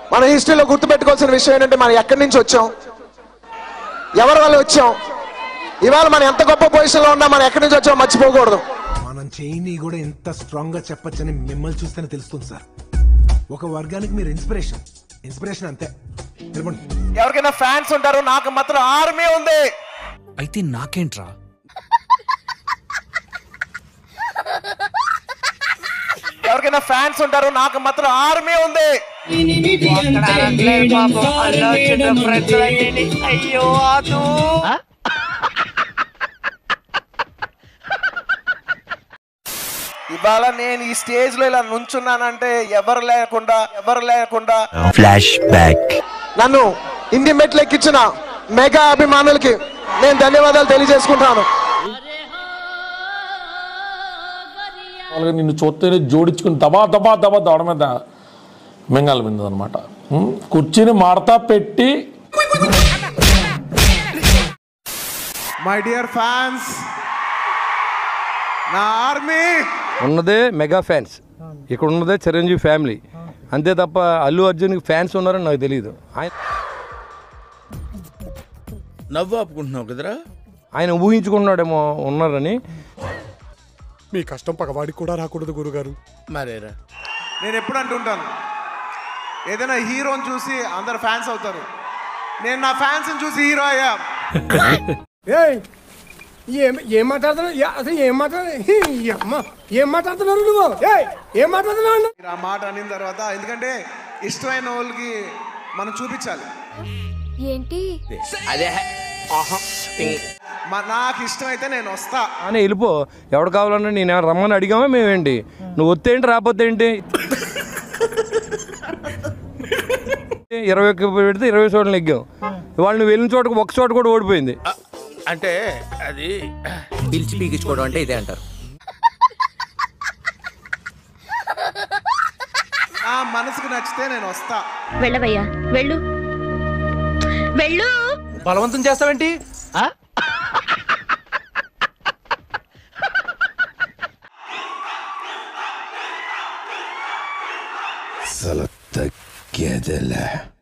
మన హిస్టరీలో గుర్తుపెట్టుకోవాల్సిన విషయం ఏంటంటే మనం ఎక్కడి నుంచి వచ్చాం ఎవరి వల్ల వచ్చాం ఇవాళ మనం ఎంత గొప్ప పొజిషన్ లో ఉన్నా మనం ఎక్కడి నుంచి వచ్చాం మర్చిపోకూడదు మనం చేయని కూడా ఎంత స్ట్రాంగ్ గా చెప్పొచ్చని మిమ్మల్ని చూస్తేనే తెలుస్తుంది సార్ ఒక వర్గానికి మీరు ఇన్స్పిరేషన్ ఇన్స్పిరేషన్ అంతే వెళ్ళిపోండి ఎవరికైనా ఫ్యాన్స్ ఉంటారు నాకు మాత్రం ఆర్మీ ఉంది అయితే నాకేంట్రా ఎవరికైనా ఫ్యాన్స్ ఉంటారు నాకు మాత్రం ఆర్మీ ఉంది ఇవాళ నేను ఈ స్టేజ్ లో ఇలా నుంచున్నానంటే ఎవరు లేకుండా ఎవరు లేకుండా ఫ్లాష్ బ్యాక్ నన్ను ఇండి మెట్లు ఎక్కించిన మెగా అభిమానులకి నేను ధన్యవాదాలు తెలియజేసుకుంటాను వాళ్ళకి నిన్ను చూస్తేనే జోడించుకుని దబా దబా దబా దవడ మీద మింగాల మీద అనమాట కుర్చీని మడతా పెట్టి మై డియర్ ఫ్యాన్స్ నా ఆర్మీ ఉన్నదే మెగా ఫ్యాన్స్ ఇక్కడ ఉన్నదే చిరంజీవి ఫ్యామిలీ అంతే తప్ప అల్లు అర్జున్కి ఫ్యాన్స్ ఉన్నారని నాకు తెలియదు ఆయన నవ్వు ఆపుకుంటున్నావు కదరా ఆయన ఊహించుకున్నాడేమో ఉన్నారని మీ కష్టం పగవాడికి కూడా రాకూడదు గురుగారు మరేరా నేను ఎప్పుడు అంటుంటాను ఏదైనా హీరోని చూసి అందరు ఫ్యాన్స్ అవుతారు నేను నా ఫ్యాన్స్ చూసి హీరో అయ్యా ఏయ్ ఏం ఏం మాట్లాడుతున్నావు ఏ- అసలు ఏం మాట్లాడు అమ్మ ఏం మాట్లాడుతున్నారు నువ్వు ఏయ్ ఏం మాట్లాడుతున్నావు మీరు ఆ మాట అనిన తర్వాత ఎందుకంటే ఇష్టమైన వాళ్ళకి మనం చూపించాలి ఏంటి మా- నాకు ఇష్టమైతే నేను వస్తా అని వెళ్ళిపో ఎవడు కావాలన్నా నేను ఏమైనా రమ్మని అడిగామా మేమేంటి నువ్వు వస్తేంటి రాకపోతే ఏంటి ఇరవై ఒక్క పెడితే ఇరవై చోట్ల నెగ్గాం వాళ్ళు నువ్వు వెళ్ళిన చోటకు ఒక చోట కూడా ఓడిపోయింది అంటే అది పిలిచి పీకించుకోవడం అంటే ఇదే అంటారు నా మనసుకు నచ్చితే నేను వస్తా వెళ్ళవయ్యా వెళ్ళు వెళ్ళు బలవంతం చేస్తావేంటి అసలు తగ్గేదిలే